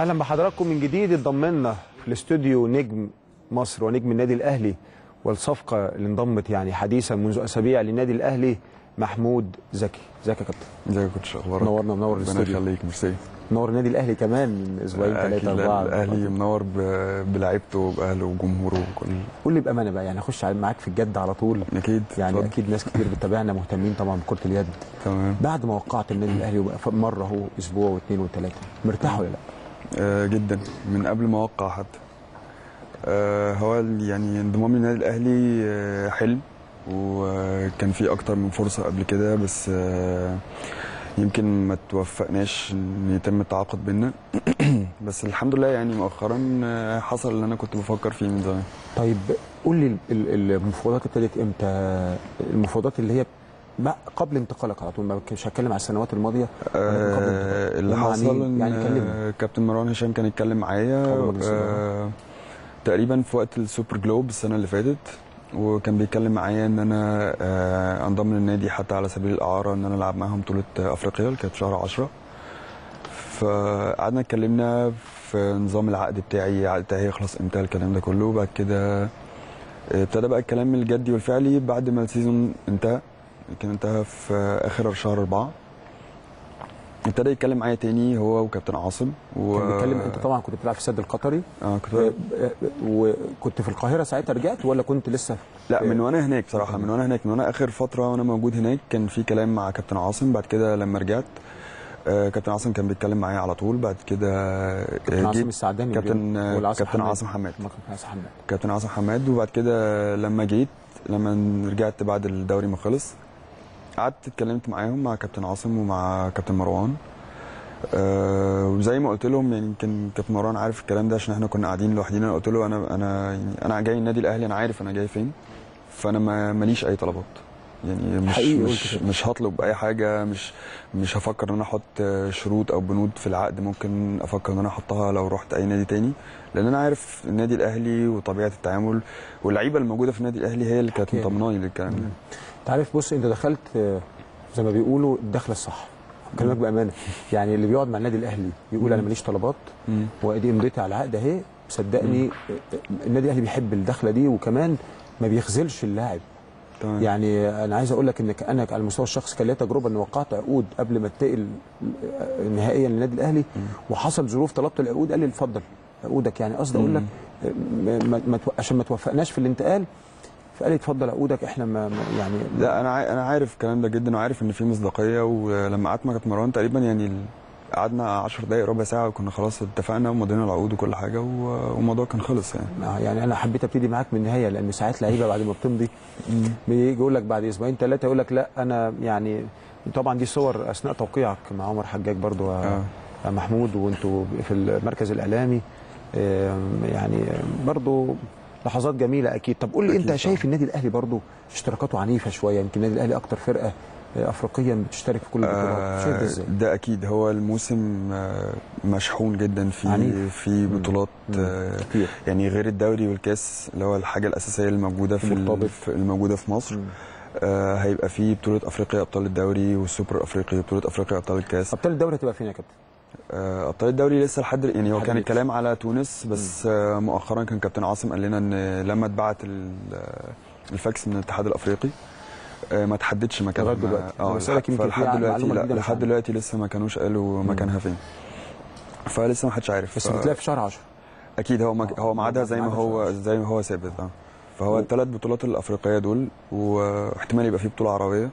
اهلا بحضراتكم من جديد اتضمنا في الاستوديو نجم مصر ونجم النادي الاهلي والصفقه اللي انضمت يعني حديثا منذ اسابيع للنادي الاهلي محمود زكي ازيك يا كابتن ازيك يا كوتش اخبارك نورنا منور ربنا الاستوديو يخليك ميرسي نور النادي الاهلي كمان من اسبوعين أكيد ثلاثه لا، اربعه الاهلي منور ب- بلعيبته وباهله وجمهوره وكل قول لي بامانه بقى يعني اخش معاك في الجد على طول اكيد يعني اتفضل. اكيد ناس كتير بتتابعنا مهتمين طبعا بكره اليد تمام بعد ما وقعت النادي الاهلي وبقى ف- مره اهو اسبوع واثنين وثلاثه مرتاح ولا لا؟ آه جدا من قبل ما اوقع حتى آه هو ال- يعني انضمامي للنادي الاهلي آه حلم وكان في اكتر من فرصه قبل كده بس آه يمكن ما توفقناش ان يتم التعاقد بينا بس الحمد لله يعني مؤخرا آه، حصل اللي انا كنت بفكر فيه من زمان طيب قول لي ال- ال- المفاوضات ابتدت امتى؟ المفاوضات اللي هي بقى قبل انتقالك على طول ما مش هتكلم على السنوات الماضيه ولكن قبل انتقالك. آه اللي ومع حصل مين؟ ان يعني كلمني آه، كابتن مروان هشام كان يتكلم معايا عضو مجلس آه تقريبا في وقت السوبر جلوب السنه اللي فاتت وكان بيتكلم معايا ان انا آه انضم للنادي حتى على سبيل الاعاره ان انا العب معاهم بطوله افريقيا اللي كانت في شهر 10 فقعدنا اتكلمنا في نظام العقد بتاعي عقد بتاعي هيخلص امتى الكلام ده كله وبعد كده ابتدى بقى الكلام الجدي والفعلي بعد ما السيزون انتهى كان انتهى في اخر شهر أربعة ابتدى يتكلم معايا تاني هو وكابتن عاصم و... كان بيتكلم انت طبعا كنت بتلعب في السد القطري اه كنت آه، آه، وكنت في القاهره ساعتها رجعت ولا كنت لسه لا في- من وانا هناك بصراحه من وانا هناك من وانا اخر فتره وانا موجود هناك كان في كلام مع كابتن عاصم بعد كده لما رجعت آه، كابتن عاصم كان بيتكلم معايا على طول بعد كده آه، كابتن عاصم جيت السعداني كابتن اليوم، ولا عاصم كابتن حماد؟ عاصم حماد ما كان عاصم حماد كابتن عاصم حماد وبعد كده لما جيت لما رجعت بعد الدوري ما خلص قعدت اتكلمت معاهم مع كابتن عاصم ومع كابتن مروان أه وزي ما قلت لهم يعني يمكن كابتن مروان عارف الكلام ده عشان احنا كنا قاعدين لوحدينا قلت له انا انا يعني انا جاي النادي الاهلي انا عارف انا جاي فين فانا ما ماليش اي طلبات يعني مش حقيقي قلت مش, كده. مش هطلب اي حاجه مش مش هفكر ان انا احط شروط او بنود في العقد ممكن افكر ان انا احطها لو رحت اي نادي تاني لان انا عارف النادي الاهلي وطبيعه التعامل واللعيبه الموجوده في النادي الاهلي هي اللي كانت أكيد. مطمناني للكلام ده انت عارف بص انت دخلت آه، زي ما بيقولوا الدخله الصح كلامك بامانه يعني اللي بيقعد مع النادي الاهلي يقول انا ماليش طلبات مم. وادي امضيتي على العقد اهي صدقني آه، النادي الاهلي بيحب الدخله دي وكمان ما بيخذلش اللاعب تمام يعني انا عايز اقول لك انك انا على المستوى الشخصي كان ليا تجربه ان وقعت عقود قبل ما اتنقل آه، نهائيا للنادي الاهلي وحصل ظروف طلبت العقود قال لي اتفضل عقودك يعني قصدي اقول لك آه، ما ما تو- عشان ما توفقناش في الانتقال فقال لي اتفضل عقودك احنا ما ما- يعني لا انا عا- انا عارف الكلام ده جدا وعارف ان في مصداقيه ولما قعدت مع كابتن مروان تقريبا يعني ال- قعدنا 10 دقائق ربع ساعه وكنا خلاص اتفقنا ومضينا العقود وكل حاجه و- والموضوع كان خلص يعني آه، يعني انا حبيت ابتدي معاك من النهايه لان ساعات لعيبه بعد ما بتمضي بيجي يقول لك بعد اسبوعين ثلاثه يقول لك لا انا يعني طبعا دي صور اثناء توقيعك مع عمر حجاج برضو يا آه. يا محمود وانتوا في المركز الاعلامي آم، يعني برضو لحظات جميله اكيد طب قول لي أكيد انت طبعاً. شايف النادي الاهلي برضو اشتراكاته عنيفه شويه يمكن النادي الاهلي اكتر فرقه آه، افريقيا بتشترك في كل البطولات شايف ده آه، ازاي؟ ده اكيد هو الموسم آه، مشحون جدا في عنيف. في بطولات مم. آه، كتير يعني غير الدوري والكاس اللي هو الحاجه الاساسيه الموجوده في مرتبط. ال- في- الموجوده في مصر مم. آه، هيبقى في بطوله افريقيا ابطال الدوري والسوبر الافريقي وبطوله افريقيا ابطال الكاس ابطال الدوري هتبقى فين يا كابتن؟ آه، ابطال الدوري لسه لحد يعني هو لحد كان دلوقتي. الكلام على تونس بس آه، مؤخرا كان كابتن عاصم قال لنا ان لما اتبعت ال- الفاكس من الاتحاد الافريقي آه، ما تحددش مكانها لغاية دلوقتي. اه أنا بسألك يمكن في فلحد دلوقتي معلومة لا جديدة مش لحد عندي. دلوقتي لسه ما كانوش قالوا مكانها فين فلسه ما حدش عارف بس ف- بتلاقي في شهر 10 اكيد هو مك... آه، هو ميعادها زي ما ميعادها هو شهر. زي ما هو ثابت اه فهو و- الثلاث بطولات الافريقيه دول واحتمال يبقى في بطوله عربيه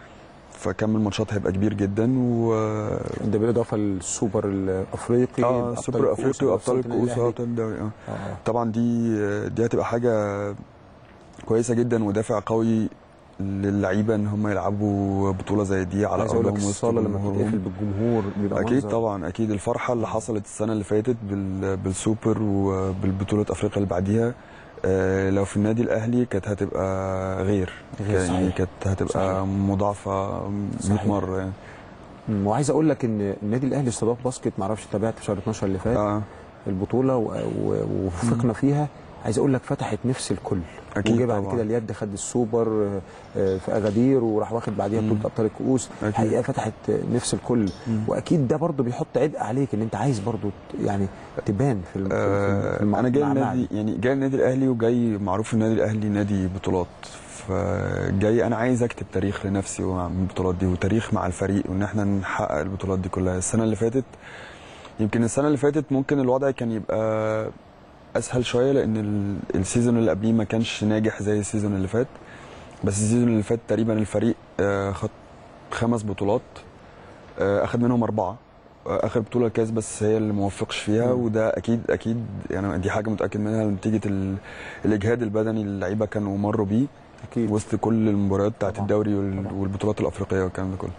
فكم الماتشات هيبقى كبير جدا و ده بالاضافه للسوبر الافريقي اه أبطال سوبر الكؤوس، افريقيا وابطال النادي الكؤوس الأهلي. وابطال الدوري اه آه. طبعا دي دي هتبقى حاجه كويسه جدا ودافع قوي للعيبه ان هم يلعبوا بطوله زي دي على عايز اقول لك ارضهم وسط الصاله لما جمهورهم. بتتقفل بالجمهور بيبقى اكيد منظر. طبعا اكيد الفرحه اللي حصلت السنه اللي فاتت بال- بالسوبر وبالبطوله افريقيا اللي بعديها آه، لو في النادي الاهلي كانت هتبقى غير غير يعني صحيح. كانت هتبقى صحيح. مضاعفه 100 صحيح. مره يعني مم، وعايز اقول لك ان النادي الاهلي استضاف باسكت معرفش تابعت في شهر 12 اللي فات اه البطوله و- و- ووفقنا فيها عايز اقول لك فتحت نفس الكل أكيد وجه بعد طبعاً. كده اليد خد السوبر آه، آه، في اغادير وراح واخد بعديها بطوله ابطال الكؤوس أكيد. الحقيقه فتحت نفس الكل واكيد ده برضه بيحط عبء عليك ان انت عايز برضه ت- يعني تبان في الم- في الم- في الم- انا جاي المعمعة النادي دي. يعني جاي النادي الاهلي وجاي معروف النادي الاهلي نادي بطولات فجاي انا عايز اكتب تاريخ لنفسي ومع البطولات دي وتاريخ مع الفريق وان احنا نحقق البطولات دي كلها السنه اللي فاتت يمكن السنه اللي فاتت ممكن الوضع كان يبقى اسهل شويه لان ال- السيزون اللي قبليه ما كانش ناجح زي السيزون اللي فات بس السيزون اللي فات تقريبا الفريق آه، خد خمس بطولات آه، اخد منهم اربعه آه، اخر بطوله كاس بس هي اللي موفقش فيها مم. وده اكيد اكيد يعني دي حاجه متاكد منها نتيجه ال- الاجهاد البدني اللي اللعيبه كانوا مروا بيه اكيد وسط كل المباريات بتاعت طبعاً. الدوري وال- طبعاً. والبطولات الافريقيه والكلام ده كله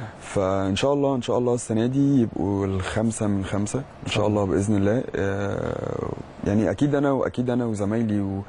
فان شاء الله ان شاء الله السنه دي يبقوا الخمسه من خمسه ان شاء الله باذن الله آه، يعني اكيد انا واكيد انا وزمايلي و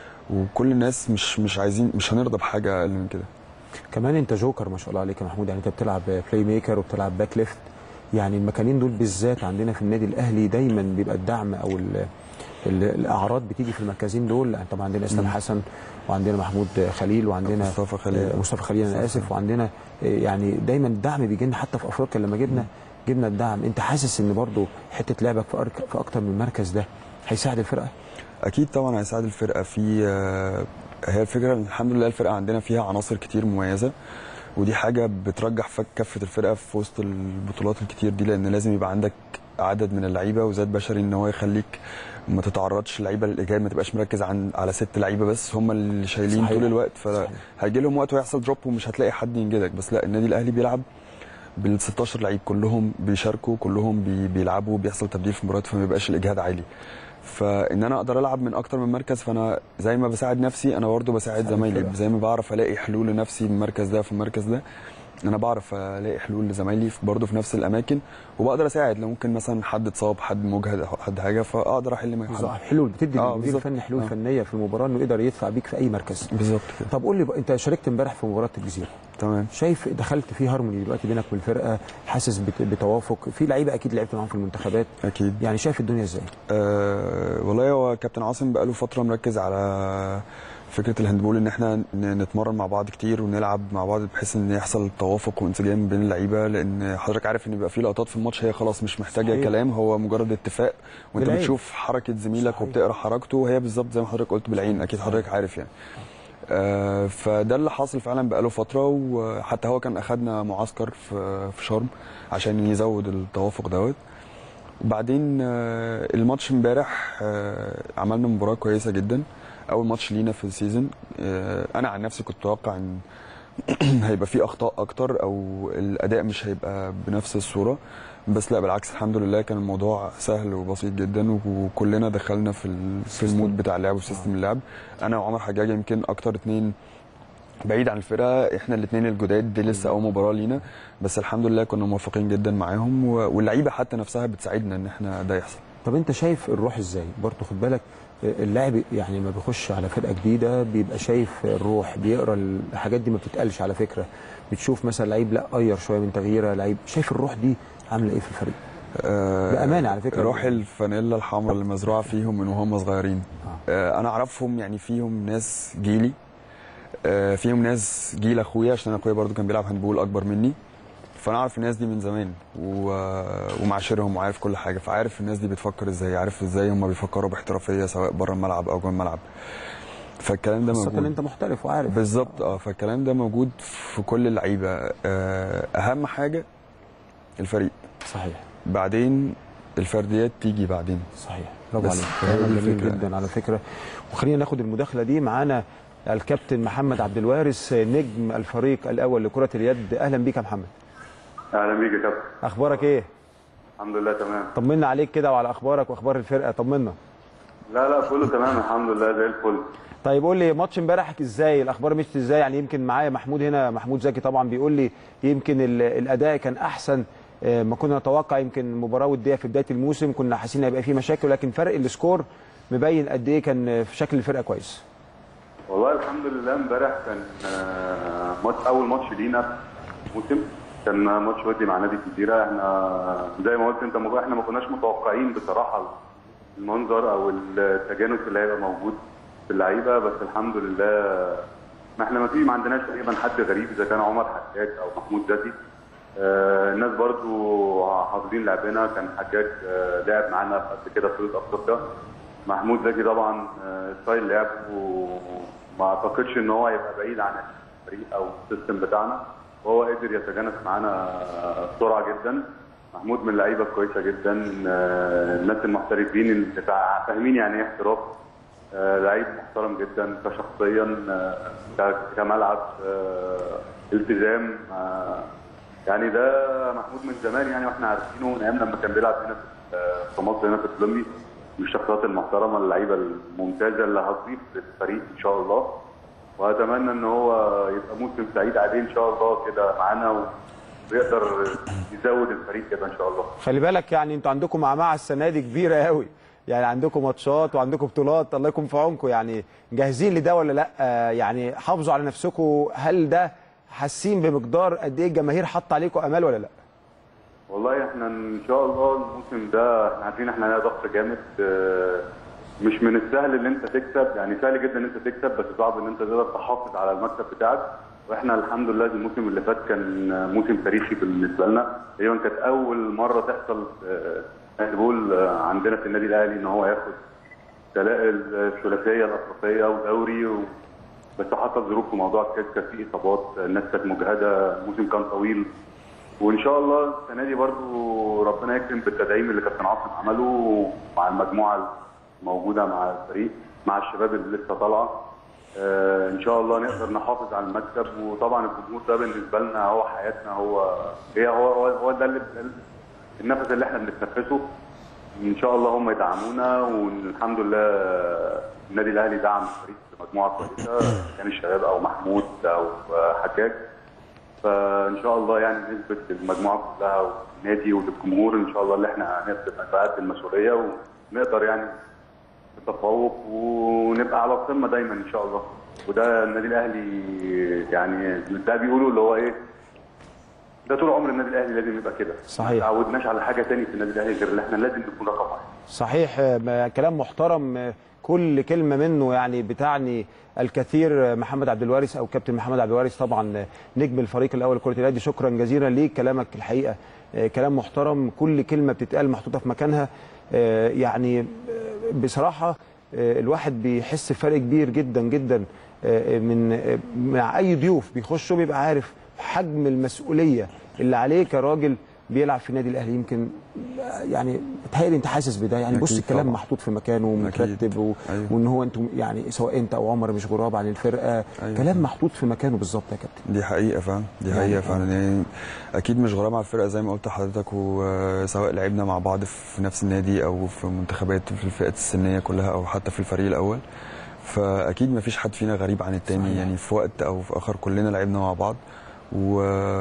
وكل الناس مش مش عايزين مش هنرضى بحاجه اقل من كده كمان انت جوكر ما شاء الله عليك يا محمود يعني انت بتلعب بلاي ميكر وبتلعب باك ليفت يعني المكانين دول بالذات عندنا في النادي الاهلي دايما بيبقى الدعم او ال ال الاعراض بتيجي في المركزين دول يعني طبعا عندنا اسلام مم. حسن وعندنا محمود خليل وعندنا مصطفى خليل آه، مصطفى خليل انا مصطفى. اسف وعندنا آه، يعني دايما الدعم بيجي لنا حتى في افريقيا لما جبنا جبنا الدعم انت حاسس ان برضو حته لعبك في أرك- في اكتر من مركز ده هيساعد الفرقه اكيد طبعا هيساعد الفرقه في آه، هي الفكره إن الحمد لله الفرقه عندنا فيها عناصر كتير مميزه ودي حاجه بترجح فك كفه الفرقه في وسط البطولات الكتير دي لان لازم يبقى عندك عدد من اللعيبه وزاد بشري ان هو يخليك ما تتعرضش اللعيبه للاجهاد ما تبقاش مركز عن على ست لعيبه بس هم اللي شايلين صحيح. طول الوقت صحيح. فهيجي لهم وقت ويحصل دروب ومش هتلاقي حد ينجدك بس لا النادي الاهلي بيلعب بال 16 لعيب كلهم بيشاركوا كلهم بي بيلعبوا بيحصل تبديل في المباريات فما بيبقاش الاجهاد عالي فان انا اقدر العب من اكتر من مركز فانا زي ما بساعد نفسي انا برضه بساعد بتساعد زمايلي الفرقة. زي ما بعرف الاقي حلول لنفسي في المركز ده في المركز ده انا بعرف الاقي حلول لزمايلي في- برضه في نفس الاماكن وبقدر اساعد لو ممكن مثلا حد اتصاب حد مجهد أو حد حاجه فاقدر احل مع بالظبط حد حلول بتدي آه، للمدير بالظبط. الفني حلول آه. فنيه في المباراه انه يقدر يدفع بيك في اي مركز بالظبط كده طب قول لي بقى انت شاركت امبارح في مباراه الجزيره تمام شايف دخلت في هارموني دلوقتي بينك والفرقه حاسس بت- بتوافق في لعيبه اكيد لعبت معاهم في المنتخبات اكيد يعني شايف الدنيا ازاي أه والله هو كابتن عاصم بقاله فتره مركز على فكره الهاندبول ان احنا ن- نتمرن مع بعض كتير ونلعب مع بعض بحيث ان يحصل توافق وانسجام بين اللعيبه لان حضرتك عارف ان بيبقى في لقطات في الماتش هي خلاص مش محتاجه صحيح. كلام هو مجرد اتفاق وانت بالعين. بتشوف حركه زميلك صحيح. وبتقرا حركته وهي بالظبط زي ما حضرتك قلت بالعين اكيد حضرتك عارف يعني آه، فده اللي حاصل فعلا بقاله فتره وحتى هو كان اخدنا معسكر في في شرم عشان يزود التوافق دوت وبعدين آه، الماتش امبارح آه، عملنا مباراه كويسه جدا اول ماتش لينا في السيزون آه، انا عن نفسي كنت متوقع ان هيبقى في اخطاء اكتر او الاداء مش هيبقى بنفس الصوره بس لا بالعكس الحمد لله كان الموضوع سهل وبسيط جدا وكلنا دخلنا في ال- في المود بتاع اللعب وسيستم اللعب انا وعمر حجاج يمكن اكتر اتنين بعيد عن الفرقه احنا الاثنين الجداد دي لسه اول مباراه لينا بس الحمد لله كنا موفقين جدا معاهم و- واللعيبه حتى نفسها بتساعدنا ان احنا ده يحصل طب انت شايف الروح ازاي برضه خد بالك اللاعب يعني ما بيخش على فرقه جديده بيبقى شايف الروح بيقرا الحاجات دي ما بتتقالش على فكره بتشوف مثلا لعيب لا غير شويه من تغييره لعيب شايف الروح دي عامله ايه في الفريق آه، بأمانة على فكرة. روح الفانيلا الحمراء اللي مزروعه فيهم من وهم صغيرين آه، انا اعرفهم يعني فيهم ناس جيلي آه، فيهم ناس جيل اخويا عشان اخويا برضو كان بيلعب هاندبول اكبر مني فانا اعرف الناس دي من زمان و- ومعاشرهم وعارف كل حاجه فعارف الناس دي بتفكر ازاي عارف ازاي هم بيفكروا باحترافيه سواء بره الملعب او جوه الملعب فالكلام ده خاصه ان موجود انت محترف وعارف بالظبط اه فالكلام ده موجود في كل اللعيبه آه، اهم حاجه الفريق صحيح بعدين الفرديات تيجي بعدين صحيح برافو بس عليك هي كلام دي جميل الفكرة. جدا على فكره وخلينا ناخد المداخله دي معانا الكابتن محمد عبد الوارث نجم الفريق الاول لكره اليد اهلا بيك يا محمد اهلا بيك يا كابتن اخبارك ايه الحمد لله تمام طمنا عليك كده وعلى اخبارك واخبار الفرقه طمنا لا لا كله تمام الحمد لله زي الفل طيب قول لي ماتش امبارح ازاي الاخبار مشيت ازاي يعني يمكن معايا محمود هنا محمود زكي طبعا بيقول لي يمكن ال- الاداء كان احسن آه، ما كنا نتوقع يمكن مباراه وديه في بدايه الموسم كنا حاسين هيبقى في مشاكل لكن فرق السكور مبين قد ايه كان في شكل الفرقه كويس والله الحمد لله امبارح كان آه، ماتش اول ماتش لينا في الموسم كان ماتش ودي مع نادي الجزيره احنا زي ما قلت انت مباراه احنا ما كناش متوقعين بصراحه المنظر او التجانس اللي هيبقى موجود في اللعيبه بس الحمد لله ما احنا ما في ما عندناش تقريبا حد غريب اذا كان عمر حجاج او محمود زكي آه الناس برضو حافظين لعبنا كان حجاج آه لعب معانا قبل كده في بطوله افريقيا محمود زكي طبعا آه ستايل لعبه ما اعتقدش ان هو هيبقى بعيد عن الفريق او السيستم بتاعنا وهو قدر يتجانس معانا بسرعه جدا محمود من اللعيبه كويسه جدا آه، الناس المحترفين اللي فا- فاهمين يعني ايه احتراف آه، لعيب محترم جدا كشخصيا آه، ك- كملعب آه، التزام آه، يعني ده محمود من زمان يعني واحنا عارفينه من ايام لما كان بيلعب هنا في آه، في مصر هنا في كولومبي من الشخصيات المحترمه اللعيبه الممتازه اللي هتضيف للفريق ان شاء الله واتمنى ان هو يبقى موسم سعيد عليه ان شاء الله كده معانا ويقدر يزود الفريق كده ان شاء الله خلي بالك يعني انتوا عندكم معمعة السنه دي كبيره قوي يعني عندكم ماتشات وعندكم بطولات الله يكون في عونكم يعني جاهزين لده ولا لا آه، يعني حافظوا على نفسكم هل ده حاسين بمقدار قد ايه الجماهير حاطه عليكم امال ولا لا والله احنا ان شاء الله الموسم ده احنا عارفين احنا علينا ضغط جامد اه، مش من السهل ان انت تكسب يعني سهل جدا ان انت تكسب بس صعب ان انت تقدر تحافظ على المكسب بتاعك واحنا الحمد لله الموسم اللي فات كان موسم تاريخي بالنسبه لنا تقريبا كانت اول مره تحصل اه، هاندبول اه، عندنا في النادي الاهلي ان هو ياخد تلاقي الثلاثيه الافريقيه ودوري و... بس حصل ظروف في موضوع الكاس كان في اصابات الناس كانت مجهده الموسم كان طويل وان شاء الله السنه دي برضو ربنا يكرم بالتدعيم اللي كابتن عاصم عمله مع المجموعه الموجوده مع الفريق مع الشباب اللي لسه طالعه آه ان شاء الله نقدر نحافظ على المكسب وطبعا الجمهور ده بالنسبه لنا هو حياتنا هو هي هو هو, هو ده اللي النفس اللي احنا بنتنفسه ان شاء الله هم يدعمونا والحمد لله النادي الاهلي دعم الفريق بمجموعه كويسه كان الشباب او محمود او حجاج فان شاء الله يعني نثبت للمجموعه كلها والنادي وللجمهور ان شاء الله اللي احنا هنقدر نتعدى المسؤوليه ونقدر يعني نتفوق ونبقى على القمه دايما ان شاء الله وده النادي الاهلي يعني ده بيقولوا اللي هو ايه ده طول عمر النادي الاهلي لازم يبقى كده صحيح. ما تعودناش على حاجه تاني في النادي الاهلي غير اللي احنا لازم نكون رقم واحد صحيح آه، كلام محترم آه، كل كلمه منه يعني بتعني الكثير آه، محمد عبد الوارث او كابتن محمد عبد الوارث طبعا آه، نجم الفريق الاول لكره اليد شكرا جزيلا ليك كلامك الحقيقه آه، كلام محترم كل كلمه بتتقال محطوطه في مكانها آه، يعني آه، بصراحه آه، الواحد بيحس بفرق كبير جدا جدا آه، من آه، مع اي ضيوف بيخشوا بيبقى عارف حجم المسؤوليه اللي عليه كراجل بيلعب في النادي الاهلي يمكن يعني بتهيألي انت حاسس بده يعني بص أكيد الكلام طبعا. محطوط في مكانه ومترتب و... أيوه. وان هو انتم يعني سواء انت او عمر مش غراب عن الفرقه أيوه. كلام محطوط في مكانه بالظبط يا كابتن دي حقيقة فعلا دي يعني حقيقة آه. فعلا يعني أكيد مش غرام على الفرقة زي ما قلت لحضرتك وسواء لعبنا مع بعض في نفس النادي أو في منتخبات في الفئات السنية كلها أو حتى في الفريق الأول فأكيد ما فيش حد فينا غريب عن التاني صحيح. يعني في وقت أو في آخر كلنا لعبنا مع بعض و...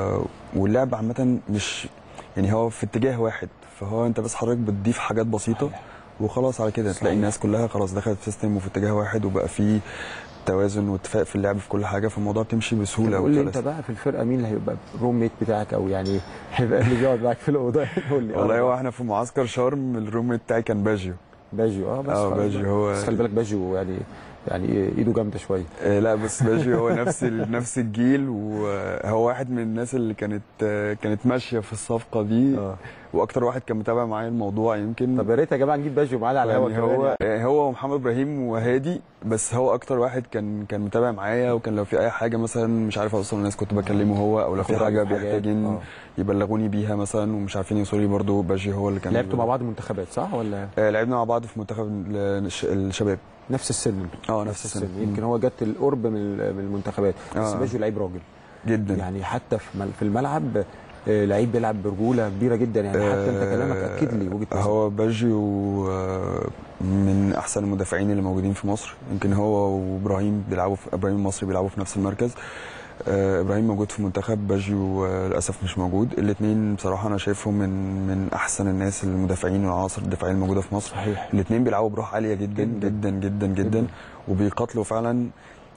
واللعب عامة مش يعني هو في اتجاه واحد فهو أنت بس حضرتك بتضيف حاجات بسيطة صحيح. وخلاص على كده تلاقي صحيح. الناس كلها خلاص دخلت في سيستم وفي اتجاه واحد وبقى في توازن واتفاق في اللعب في كل حاجه فالموضوع بتمشي بسهوله قول لي وبسلاسة. انت بقى في الفرقه مين اللي هيبقى الروم ميت بتاعك او يعني هيبقى اللي بيقعد معاك في الاوضه قول لي والله آه. هو احنا في معسكر شرم الروم بتاعي كان باجيو باجيو اه بس آه، خلاص باجيو بقى. هو- بس خلي بالك باجيو يعني يعني ايده جامده شويه آه لا بس باجيو هو نفس ال- نفس الجيل وهو واحد من الناس اللي كانت آه كانت ماشيه في الصفقه دي اه واكتر واحد كان متابع معايا الموضوع يمكن طب يا ريت يا جماعه نجيب باجيو معانا على الهوا يعني كمان هو يعني. يعني هو ومحمد ابراهيم وهادي بس هو اكتر واحد كان كان متابع معايا وكان لو في اي حاجه مثلا مش عارف اوصل للناس كنت بكلمه هو او لو في ياخد حاجه رأيه في حاجات. بيحتاجين آه. يبلغوني بيها مثلا ومش عارفين يوصلوا لي برضه باجي هو اللي كان لعبتوا مع بعض منتخبات صح ولا آه لعبنا مع بعض في منتخب ال- الش- الشباب نفس السن اه نفس السنه يمكن هو جت القرب من ال- من المنتخبات بس آه. باجيو لعيب راجل جدا يعني حتى في مل- في الملعب آه، لعيب بيلعب برجوله كبيره جدا يعني حتى انت كلامك اكد لي وجهه نظرك هو باجيو آه، من احسن المدافعين اللي موجودين في مصر يمكن هو وابراهيم بيلعبوا في ابراهيم المصري بيلعبوا في نفس المركز آه، ابراهيم موجود في منتخب باجيو آه، للاسف مش موجود الاثنين بصراحه انا شايفهم من من احسن الناس المدافعين والعناصر الدفاعيه الموجوده في مصر صحيح الاثنين بيلعبوا بروح عاليه جدا جداً. جدا جدا جدا, جداً. جداً وبيقاتلوا فعلا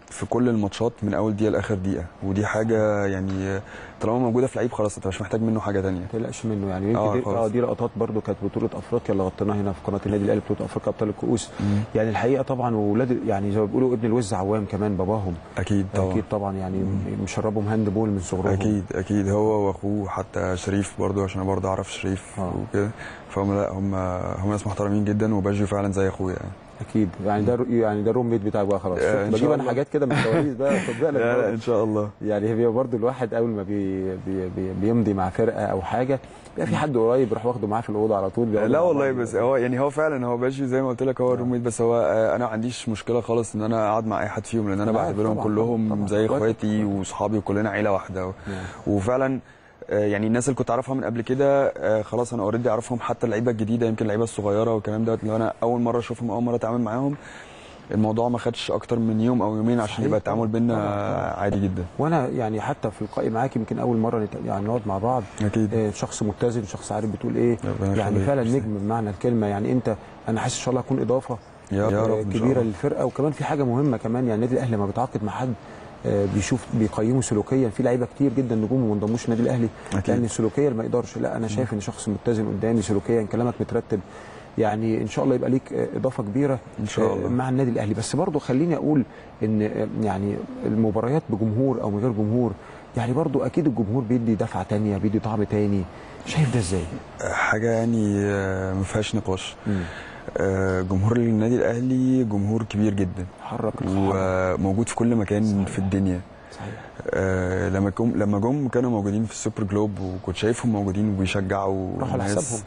في كل الماتشات من اول دقيقه لاخر دقيقه ودي حاجه يعني طالما موجوده في لعيب خلاص انت مش محتاج منه حاجه تانية ما تقلقش منه يعني يمكن آه، دي, خلاص. اه دي لقطات برضو كانت بطوله افريقيا اللي غطيناها هنا في قناه النادي الاهلي بطوله افريقيا ابطال الكؤوس يعني الحقيقه طبعا واولاد يعني زي ما بيقولوا ابن الوز عوام كمان باباهم اكيد طبعا اكيد طبعا يعني مشربهم هاند بول من صغرهم اكيد اكيد هو واخوه حتى شريف برضو عشان انا برضو اعرف شريف آه. وكده فهم لا هم هم ناس محترمين جدا وباجيو فعلا زي اخويا يعني اكيد يعني ده يعني ده الروم ميت بتاعك بقى خلاص آه، إن بجيب شاء انا الله. حاجات كده من الكواليس بقى خد بالك لا لا برضه. ان شاء الله يعني هي برضه الواحد اول ما بي بي بي بيمضي مع فرقه او حاجه بيبقى في حد قريب يروح واخده معاه في الاوضه على طول بيقعدوا لا مع والله بعض. بس هو يعني هو فعلا هو باجي زي ما قلت لك هو الروميت بس هو آه، انا ما عنديش مشكله خالص ان انا اقعد مع اي حد فيهم لان انا لا، بعتبرهم طبعاً، كلهم طبعاً، زي طبعاً. اخواتي واصحابي وكلنا عيله واحده و- نعم. وفعلا آه، يعني الناس اللي كنت اعرفها من قبل كده آه، خلاص انا اوريدي اعرفهم حتى اللعيبه الجديده يمكن اللعيبه الصغيره والكلام دوت اللي انا اول مره اشوفهم اول مره اتعامل معاهم الموضوع ما خدش اكتر من يوم او يومين عشان صحيح يبقى التعامل طبعاً، بينا طبعاً، طبعاً. عادي جدا وانا يعني حتى في لقائي معاك يمكن اول مره نت... يعني نقعد مع بعض اكيد آه، شخص متزن شخص عارف بتقول ايه ربنا يعني يخليك. فعلا نجم بمعنى الكلمه يعني انت انا حاسس ان شاء الله هكون اضافه يا آه، يا رب إن شاء كبيره الله. للفرقه وكمان في حاجه مهمه كمان يعني النادي الاهلي لما بيتعاقد مع حد آه، بيشوف بيقيمه سلوكيا في لعيبه كتير جدا نجوم وما انضموش النادي الاهلي أكيد. لان سلوكيا ما يقدرش لا انا شايف ان شخص متزن قدامي سلوكيا كلامك مترتب يعني ان شاء الله يبقى ليك آه، اضافه كبيره إن شاء آه، الله. مع النادي الاهلي بس برضه خليني اقول ان آه، يعني المباريات بجمهور او من غير جمهور يعني برضه اكيد الجمهور بيدي دفعه تانية بيدي طعم تاني شايف ده ازاي؟ حاجه يعني آه، ما فيهاش نقاش آه، جمهور النادي الاهلي جمهور كبير جدا حرك وموجود في كل مكان في الدنيا صحيح آه، لما جم لما جم كانوا موجودين في السوبر جلوب وكنت شايفهم موجودين وبيشجعوا راحوا الناس. لحسابهم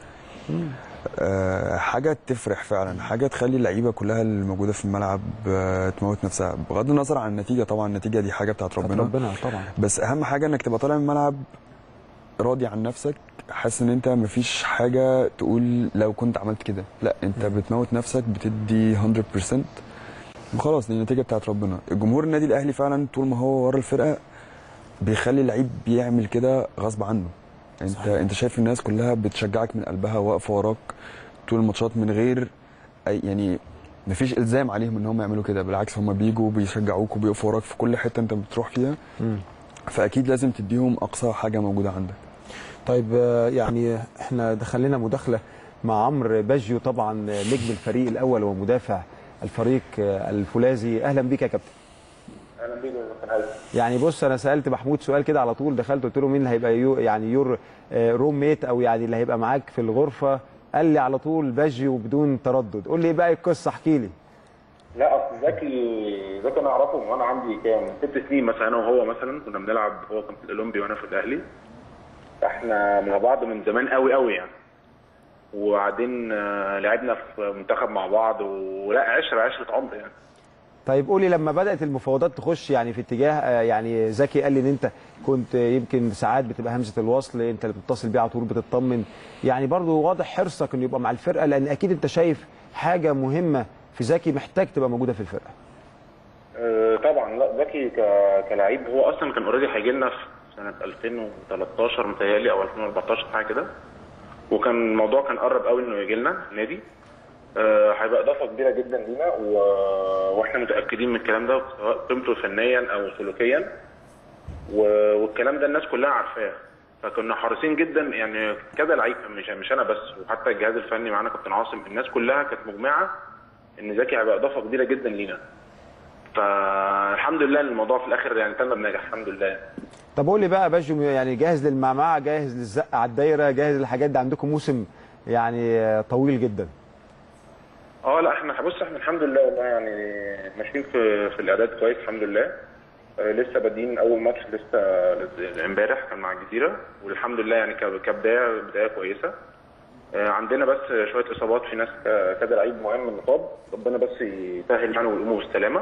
آه، حاجه تفرح فعلا حاجه تخلي اللعيبه كلها اللي موجوده في الملعب آه، تموت نفسها بغض النظر عن النتيجه طبعا النتيجه دي حاجه بتاعت ربنا, ربنا ربنا طبعا بس اهم حاجه انك تبقى طالع من الملعب راضي عن نفسك حاسس ان انت مفيش حاجه تقول لو كنت عملت كده لا انت بتموت نفسك بتدي 100% وخلاص دي النتيجه بتاعت ربنا الجمهور النادي الاهلي فعلا طول ما هو ورا الفرقه بيخلي اللعيب بيعمل كده غصب عنه انت صحيح. انت شايف الناس كلها بتشجعك من قلبها واقفه وراك طول الماتشات من غير أي يعني مفيش الزام عليهم ان هم يعملوا كده بالعكس هم بيجوا بيشجعوك وبيقفوا وراك في كل حته انت بتروح فيها مم. فاكيد لازم تديهم اقصى حاجه موجوده عندك طيب آه، يعني احنا دخلنا مداخله مع عمرو باجيو طبعا نجم الفريق الاول ومدافع الفريق آه، الفولاذي اهلا بيك يا كابتن اهلا بيك يا كابتن هادي يعني بص انا سالت محمود سؤال كده على طول دخلت قلت له مين اللي هيبقى يو يعني يور آه، روم ميت او يعني اللي هيبقى معاك في الغرفه قال لي على طول باجيو بدون تردد قول لي ايه بقى القصه احكي لي لا اصل زكي زكي انا اعرفه وانا عندي كام ست سنين مثلا انا وهو مثلا كنا بنلعب هو كان في الاولمبي وانا في الاهلي احنا مع بعض من زمان قوي قوي يعني وبعدين آه، لعبنا في منتخب مع بعض ولا عشره عشره عمر يعني طيب قولي لما بدات المفاوضات تخش يعني في اتجاه آه، يعني زكي قال لي ان انت كنت يمكن ساعات بتبقى همزه الوصل انت اللي بتتصل بيه على طول بتطمن يعني برضو واضح حرصك انه يبقى مع الفرقه لان اكيد انت شايف حاجه مهمه في زكي محتاج تبقى موجوده في الفرقه آه، طبعا لا زكي ك- كلاعب هو اصلا كان اوريدي هيجي لنا في سنه 2013 متهيألي او 2014 حاجه كده وكان الموضوع كان قرب قوي انه يجي لنا نادي آه، هيبقى اضافه كبيره جدا لينا و... واحنا متاكدين من الكلام ده سواء قيمته فنيا او سلوكيا و... والكلام ده الناس كلها عارفاه فكنا حريصين جدا يعني كذا لعيب مش مش انا بس وحتى الجهاز الفني معانا كابتن عاصم الناس كلها كانت مجمعه ان زكي هيبقى اضافه كبيره جدا لينا فالحمد لله إن الموضوع في الاخر يعني تم بنجاح الحمد لله طب قول لي بقى باجو يعني جاهز للمعمعه جاهز للزق على الدايره جاهز للحاجات دي عندكم موسم يعني آه، طويل جدا اه لا احنا بص احنا الحمد لله والله يعني ماشيين في في الاعداد كويس الحمد لله آه لسه بادئين اول ماتش لسه امبارح كان مع الجزيره والحمد لله يعني ك- كبدايه بدايه كويسه آه عندنا بس شويه اصابات في ناس ك- كذا لعيب مهم مصاب ربنا بس يسهل يعني ويقوموا بالسلامه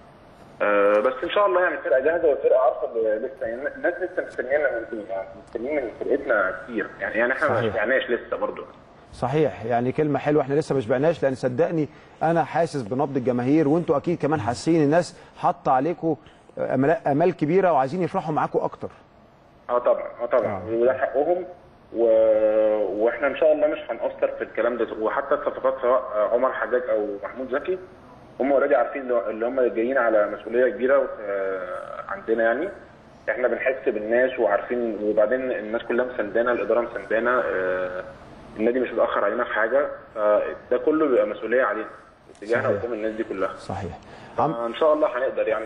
آه بس ان شاء الله يعني الفرقه جاهزه والفرقه عارفه اللي لسه يعني الناس لسه مستنيانا من يعني مستنيين من فرقتنا كتير يعني يعني احنا ما صحيح. شبعناش لسه برضه صحيح يعني كلمه حلوه احنا لسه ما شبعناش لان صدقني انا حاسس بنبض الجماهير وانتوا اكيد كمان حاسين الناس حاطه عليكم امال امال كبيره وعايزين يفرحوا معاكم اكتر اه طبعا اه طبعا وده حقهم و... واحنا ان شاء الله مش هنقصر في الكلام ده وحتى الصفقات سواء عمر حجاج او محمود زكي هم اوريدي عارفين اللي- اللي هم جايين على مسؤوليه كبيره آه، عندنا يعني احنا بنحس بالناس وعارفين وبعدين الناس كلها مساندانا الاداره مساندانا آه، النادي مش متاخر علينا في حاجه فده كله بيبقى مسؤوليه علينا اتجاهنا صحيح. قدام الناس دي كلها صحيح عم ان شاء الله هنقدر يعني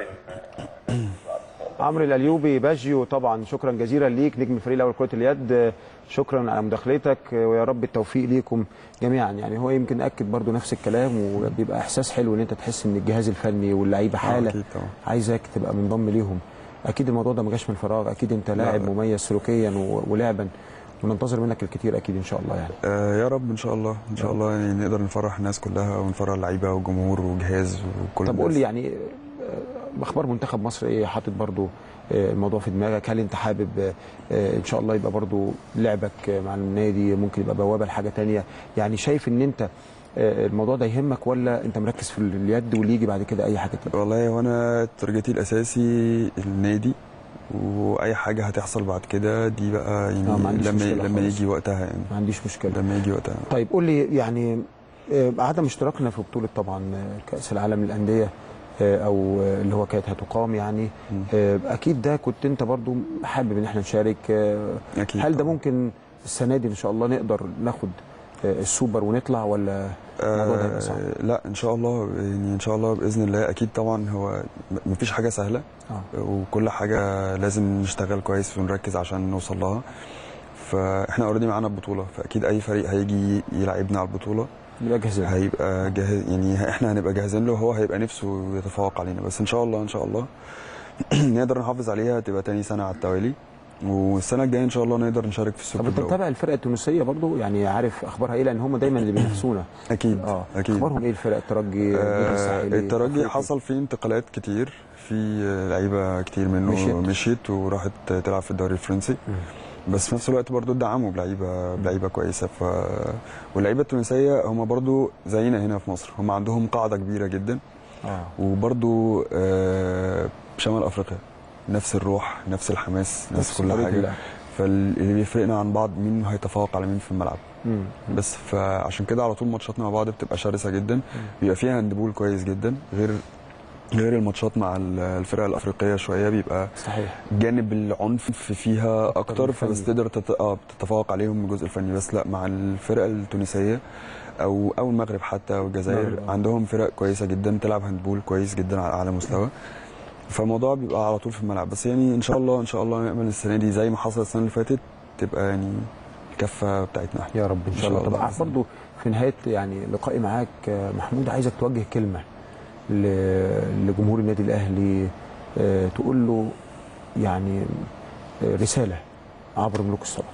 عمرو الاليوبي باجيو طبعا شكرا جزيلا ليك نجم الفريق الاول كره اليد شكرا على مداخلتك ويا رب التوفيق ليكم جميعا يعني هو يمكن اكد برضو نفس الكلام وبيبقى احساس حلو ان انت تحس ان الجهاز الفني واللعيبه حاله أكيد طبعا. عايزك تبقى منضم ليهم اكيد الموضوع ده ما جاش من فراغ اكيد انت لاعب لا. مميز سلوكيا و- ولعبا وننتظر منك الكثير اكيد ان شاء الله يعني آه يا رب ان شاء الله ان شاء الله يعني نقدر نفرح الناس كلها ونفرح اللعيبه والجمهور وجهاز وكل طب قول الناس. لي يعني آه، اخبار منتخب مصر ايه حاطط برضو آه، الموضوع في دماغك هل انت حابب آه، آه، ان شاء الله يبقى برضو لعبك آه، مع النادي ممكن يبقى بوابه لحاجه تانية يعني شايف ان انت آه، الموضوع ده يهمك ولا انت مركز في اليد واللي يجي بعد كده اي حاجه تانية والله وانا ترجتي الاساسي النادي واي حاجه هتحصل بعد كده دي بقى يعني آه، ما عنديش لما مشكلة لما خالص. يجي وقتها يعني ما عنديش مشكله لما يجي وقتها طيب قول لي يعني آه، عدم اشتراكنا في بطوله طبعا آه، كاس العالم للانديه آه، او آه، اللي هو كانت هتقام يعني آه، اكيد ده كنت انت برضو حابب ان احنا نشارك آه، اكيد هل ده طبعاً. ممكن السنه دي ان شاء الله نقدر ناخد آه، السوبر ونطلع ولا الموضوع ده هيبقى صعب؟ آه لا ان شاء الله يعني ان شاء الله باذن الله اكيد طبعا هو م- مفيش حاجه سهله اه وكل حاجه لازم نشتغل كويس ونركز عشان نوصل لها فاحنا اوريدي معانا البطوله فاكيد اي فريق هيجي يلعبنا على البطوله يبقى جاهزين هيبقى جاهز يعني احنا هنبقى جاهزين له وهو هيبقى نفسه يتفوق علينا بس ان شاء الله ان شاء الله نقدر نحافظ عليها تبقى تاني سنه على التوالي والسنه الجايه ان شاء الله نقدر نشارك في طب السوبر انت الأول. متابع الفرق التونسيه برضو يعني عارف اخبارها ايه لان هم دايما اللي بينافسونا اكيد اه اكيد اخبارهم ايه الفرق الترجي النادي آه الساحلي الترجي أفريقي؟ حصل فيه انتقالات كتير في آه، لعيبه كتير منه مشيت. مشيت, مشيت وراحت تلعب في الدوري الفرنسي بس في نفس الوقت برضو دعموا بلعيبه بلعيبه كويسه ف واللعيبه التونسيه هم برضو زينا هنا في مصر هم عندهم قاعده كبيره جدا اه وبرضو آه، شمال افريقيا نفس الروح نفس الحماس نفس كل طريقة حاجه اللعب. فاللي بيفرقنا عن بعض مين هيتفوق على مين في الملعب مم. بس فعشان كده على طول ماتشاتنا مع بعض بتبقى شرسه جدا بيبقى فيها هاندبول كويس جدا غير غير الماتشات مع ال- الفرق الافريقيه شويه بيبقى صحيح جانب العنف فيها اكتر الفني. فبس تقدر تت... اه تتفوق عليهم من الجزء الفني بس لا مع الفرق التونسيه او او المغرب حتى والجزائر المغرب، آه. عندهم فرق كويسه جدا تلعب هاندبول كويس جدا على اعلى مستوى فالموضوع بيبقى على طول في الملعب بس يعني ان شاء الله ان شاء الله نامل السنه دي زي ما حصل السنه اللي فاتت تبقى يعني الكفه بتاعتنا احنا يا رب ان شاء الله طب بإذن برضو في نهايه يعني لقائي معاك آه، محمود عايزك توجه كلمه ل- لجمهور النادي الاهلي آه، تقول له يعني آه، رساله عبر ملوك الصالات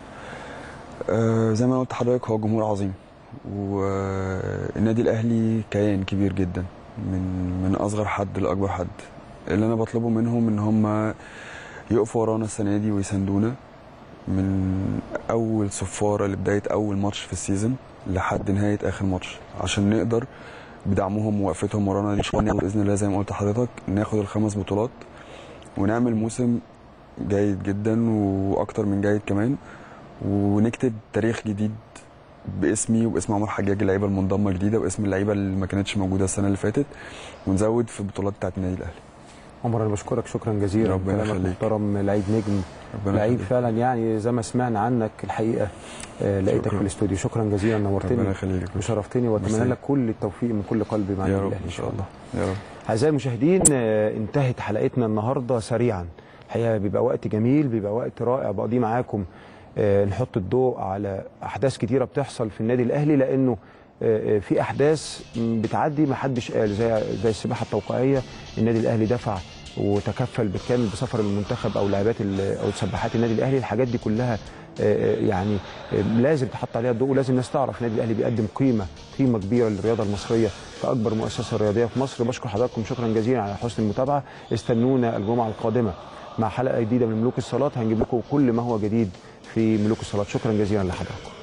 آه، زي ما أنا قلت لحضرتك هو جمهور عظيم والنادي الاهلي كيان كبير جدا من من اصغر حد لاكبر حد اللي انا بطلبه منهم ان هم يقفوا ورانا السنه دي ويساندونا من اول صفاره لبدايه اول ماتش في السيزون لحد نهايه اخر ماتش عشان نقدر بدعمهم ووقفتهم ورانا دي ان شاء الله باذن الله زي ما قلت لحضرتك ناخد الخمس بطولات ونعمل موسم جيد جدا واكتر من جيد كمان ونكتب تاريخ جديد باسمي وباسم عمر حجاج اللعيبه المنضمه جديده واسم اللعيبه اللي ما كانتش موجوده السنه اللي فاتت ونزود في البطولات بتاعت النادي الاهلي عمر انا بشكرك شكرا جزيلا ربنا كلامك يخليك. محترم لعيب نجم ربنا لعيب يخليك. فعلا يعني زي ما سمعنا عنك الحقيقه آه، لقيتك شكراً. في الاستوديو شكرا جزيلا ربنا نورتني يخليك وشرفتني واتمنى ميرسي. لك كل التوفيق من كل قلبي مع يا النادي رب الاهلي ان شاء الله يا رب أعزائي المشاهدين آه، انتهت حلقتنا النهاردة سريعا الحقيقة بيبقى وقت جميل بيبقى وقت رائع بقضيه معاكم آه، نحط الضوء على أحداث كتيرة بتحصل في النادي الأهلي لأنه آه، آه، في أحداث م، بتعدي ما حدش قال زي زي السباحة التوقيعية النادي الأهلي دفع وتكفل بالكامل بسفر المنتخب او لاعبات ال- او سباحات النادي الاهلي الحاجات دي كلها آه، آه، يعني آه، لازم تحط عليها الضوء ولازم الناس تعرف النادي الاهلي بيقدم قيمه قيمه كبيره للرياضه المصريه كاكبر مؤسسه رياضيه في مصر بشكر حضراتكم شكرا جزيلا على حسن المتابعه استنونا الجمعه القادمه مع حلقه جديده من ملوك الصالات هنجيب لكم كل ما هو جديد في ملوك الصالات شكرا جزيلا لحضراتكم